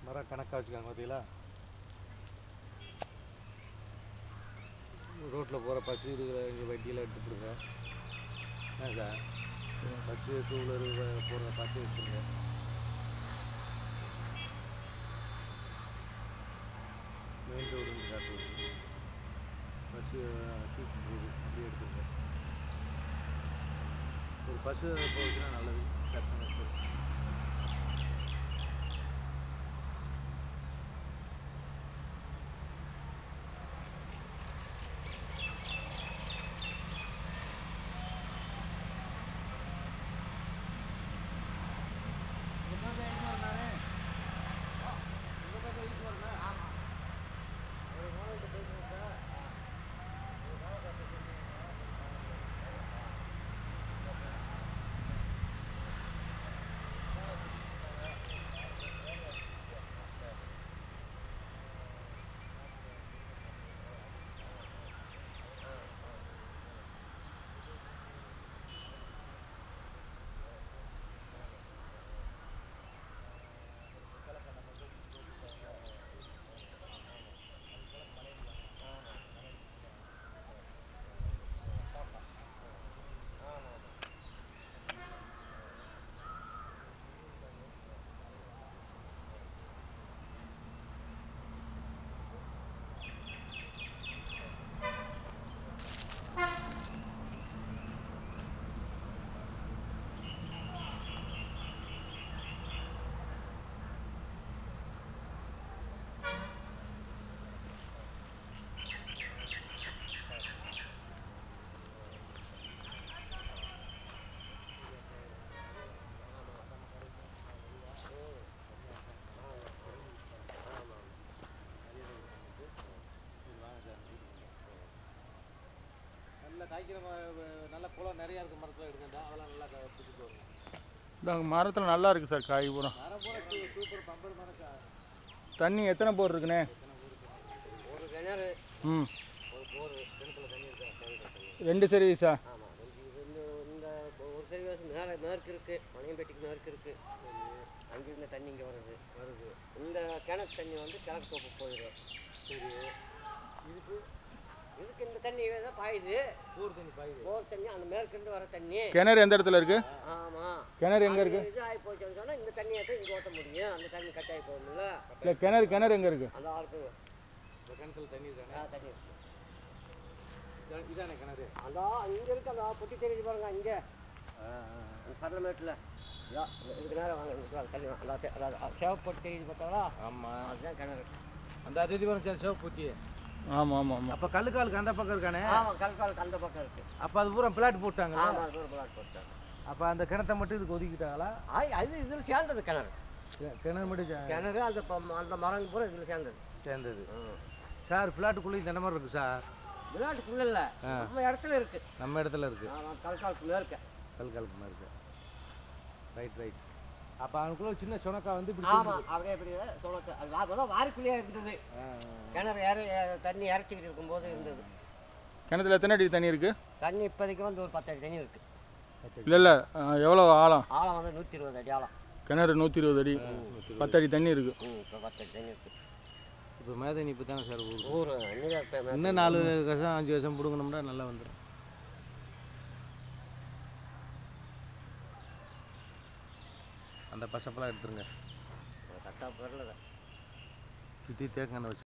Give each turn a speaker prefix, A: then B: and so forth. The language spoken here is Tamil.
A: மரம் கணக்காக வச்சுக்காங்க பார்த்தீங்களா ரோட்டில் போகிற பசு இருக்கிற இங்கே வண்டியில் எடுத்துப்பிடுங்க என்ன சார் பஸ்ஸு டூ வீலர் போகிறத பார்த்து வச்சுருங்க மெயின் ரோடு காட்டு பஸ்ஸு சீட்டு போகுது அப்படியே எடுத்துருங்க ஒரு பஸ்ஸு போச்சுன்னா நல்லது சட்டம் எடுத்துருங்க நல்ல காய்க்கிற ம- வ- நல்ல குளம் நிறையா இருக்க மரத்தில் எடுக்கண்டா அதெல்லாம் நல்லா க- பிடிச்சிட்டு வருங்க
B: இந்த மரத்தில் நல்லா இருக்குது சார் காய் பூரா
A: மரம் பூரா சூ- சூப்பர் பம்பர் மரம் கா-
B: தண்ணி எத்தனை போர் இருக்குண்ணே
C: ஒரு கிணறு
B: ம்
C: ஒரு போர் கிணத்துல தண்ணி இருக்கா கிணத்துல தண்ணி
B: ரெண்டு சர்வீஸா
C: ஆமாம் இந்த இந்த ஒரு சர்வீஸ் மேலே மேற்கு இருக்கு மணியம்பேட்டைக்கு மேற்கு இருக்கு அங்கிருந்த தண்ணி இங்கே வருது வருது இந்த கிணத்து தண்ணி வந்து கிழக்கு தோப்பு போயிடும்
A: சரி இதுக்கு
C: இதுக்கு இந்த தண்ணி தான் பாயுது
A: ஊர் தண்ணி பாயுது
C: போர் தண்ணி அந்த மேற்கிருந்து வர தண்ணி
B: கிணறு எந்த இடத்துல இருக்கு
C: ஆமாம்
B: கிணறு எங்கே இருக்கு
C: இது ஆகி போச்சுன்னு சொன்னால் இந்த தண்ணியை தான் இங்கே ஓட்ட முடியும் அந்த தண்ணி கட் ஆகி போகும்ல
B: இல்லை கிணறு கிணறு எங்கே இருக்கு
C: அந்த ஆளுக்கு
A: இந்த கிணத்துல தண்ணி இருக்கானே
C: ஆ, தண்ணி இருக்கு
A: இதான் இதானே கிணறு
C: அதான் இங்கே இருக்கு அந்த பொட்டி தெரியுது பாருங்க இங்கே
A: ஆ, ஆ, ஆ.
C: அந்த பர்லமெண்ட்டில் இதுக்கு நேரம் வாங்க இதுக்கு வாங்க, தள்ளி வாங்க. அந்த அதாவது சேவப்பட்டு தெரியுது பார்த்தாங்களா
A: ஆமாம்
C: அதுதான் கிணறு
A: அந்த அதிதி வரும் சார் சிவப்பூச்சி
B: ஆமாம் ஆமாம் ஆமாம்
A: அப்போ கல்லுக்காலுக்கு அந்த பக்கம் இருக்கானே
C: ஆமாம் கல்காலுக்கு அந்த பக்கம் இருக்கு
A: அப்போ அது பூரா பிளாட் போட்டாங்களா
C: ஆமாம் அது ஒரு பிளாட் போட்டாங்க
A: அப்போ அந்த கிணத்தை மட்டும் இதுக்கு ஒதுக்கிட்டாங்களா
C: ஆய் அது இதில் சேர்ந்தது கிணறு
A: கி- கிணறு மட்டும் சே-
C: கிணறு அந்த ப- அந்த மரம் பூரா இதில் சேர்ந்தது
A: சேர்ந்தது சார் ஃப்ளாட்டுக்குள்ளேயும் இந்த மாதிரி இருக்கு சார்
C: விளையாட்டுக்குள்ள இல்லை
A: ஆ.
C: நம்ம இடத்துல இருக்கு
A: நம்ம இடத்துல இருக்கு
C: ஆமாம் கல்காலுக்குள்ளே இருக்கு
A: கல் கலப்பமா இருக்கு ரைட் ரைட் அப்போ அவனுக்குள்ள ஒரு சின்ன சுணக்கா வந்து இப்படி
C: ஆமாம் அப்படியே இப்படி சொல்லுங்க அது அப்போ வாரிக்குள்ளேயே இருந்தது
A: ஆ,
C: கிணறு இற தண்ணி இறச்சிக்கிட்டு இருக்கும்போது இருந்தது
B: கிணத்துல எத்தனை அடி தண்ணி இருக்கு
C: தண்ணி இப்போதைக்கு வந்து ஒரு பத்து அடி தண்ணி இருக்கு
B: இல்லை இல்லை எவ்வளோ ஆழம்
C: ஆழம் வந்து நூற்றி இருபது அடி ஆழம்
B: கிணறு நூற்றி இருபது அடி பத்து அடி தண்ணி இருக்கு
C: ம் இப்போ பத்து அடி தண்ணி இருக்கு
A: இப்போ மேதனி இப்போ தானே சார் ஊருக்கு
C: ஊர் இன்னும் இப்போ
A: இன்னும் நாலு கசம் அஞ்சு கசம் பிடுங்கணும்னா நல்லா வந்துடும் அந்த பசப்பெல்லாம் எடுத்துருங்க
C: கரெக்டாக வரல
A: சுற்றி தேக்கங்க வச்சு